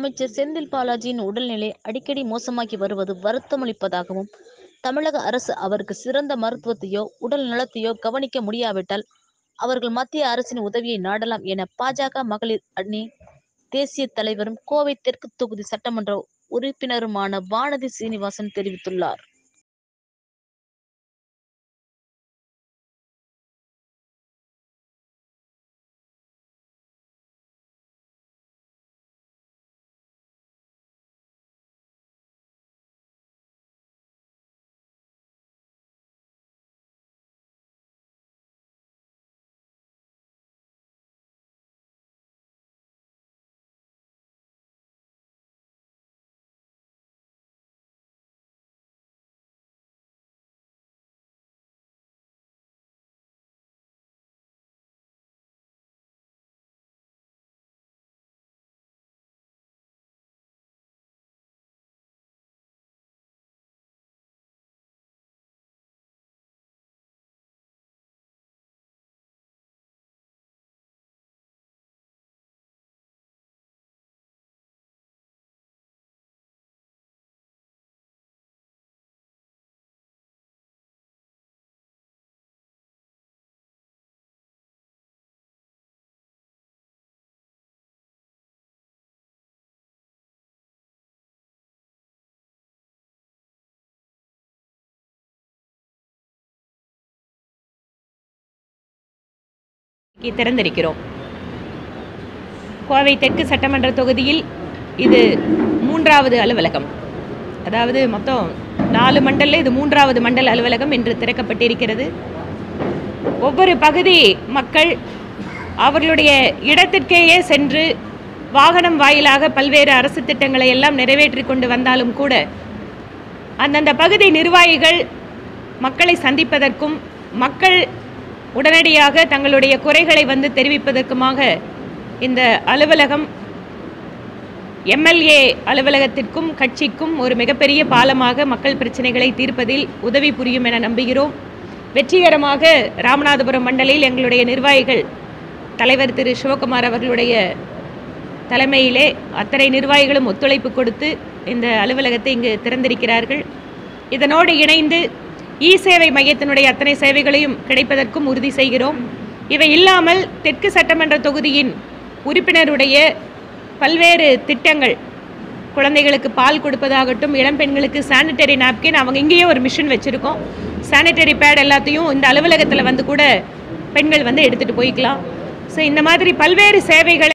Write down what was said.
அமைச்சர் செந்தில் பாலாஜியின் உடல்நிலை அடிக்கடி மோசமாகி வருவது வருத்தமளிப்பதாகவும் தமிழக அரசு அவருக்கு சிறந்த மருத்துவத்தையோ உடல் நலத்தையோ கவனிக்க முடியாவிட்டால் அவர்கள் மத்திய அரசின் உதவியை நாடலாம் என பாஜக மகளிர் அணி தேசிய தலைவரும் கோவை தெற்கு தொகுதி சட்டமன்ற உறுப்பினருமான வானதி சீனிவாசன் தெரிவித்துள்ளார் இங்கே திறந்திருக்கிறோம் கோவை தெற்கு சட்டமன்ற தொகுதியில் இது மூன்றாவது அலுவலகம் அதாவது மொத்தம் நாலு மண்டலில் இது மூன்றாவது மண்டல அலுவலகம் என்று திறக்கப்பட்டிருக்கிறது ஒவ்வொரு பகுதி மக்கள் அவர்களுடைய இடத்திற்கேயே சென்று வாகனம் வாயிலாக பல்வேறு அரசு திட்டங்களை எல்லாம் நிறைவேற்றி கொண்டு வந்தாலும் கூட அந்தந்த பகுதி நிர்வாகிகள் மக்களை சந்திப்பதற்கும் மக்கள் உடனடியாக தங்களுடைய குறைகளை வந்து தெரிவிப்பதற்குமாக இந்த அலுவலகம் எம்எல்ஏ அலுவலகத்திற்கும் கட்சிக்கும் ஒரு மிகப்பெரிய பாலமாக மக்கள் பிரச்சனைகளை தீர்ப்பதில் உதவி புரியும் என நம்புகிறோம் வெற்றிகரமாக ராமநாதபுரம் மண்டலில் எங்களுடைய நிர்வாகிகள் தலைவர் திரு சிவகுமார் அவர்களுடைய தலைமையிலே அத்தனை நிர்வாகிகளும் ஒத்துழைப்பு கொடுத்து இந்த அலுவலகத்தை இங்கு திறந்திருக்கிறார்கள் இதனோடு இணைந்து இ சேவை மையத்தினுடைய அத்தனை சேவைகளையும் கிடைப்பதற்கும் உறுதி செய்கிறோம் இவை இல்லாமல் தெற்கு சட்டமன்ற தொகுதியின் உறுப்பினருடைய பல்வேறு திட்டங்கள் குழந்தைகளுக்கு பால் கொடுப்பதாகட்டும் இளம் பெண்களுக்கு சானிட்டரி நாப்கின் அவங்க இங்கேயே ஒரு மிஷின் வச்சுருக்கோம் சானிட்டரி பேட் எல்லாத்தையும் இந்த அலுவலகத்தில் வந்து கூட பெண்கள் வந்து எடுத்துகிட்டு போய்க்கலாம் ஸோ இந்த மாதிரி பல்வேறு சேவைகளை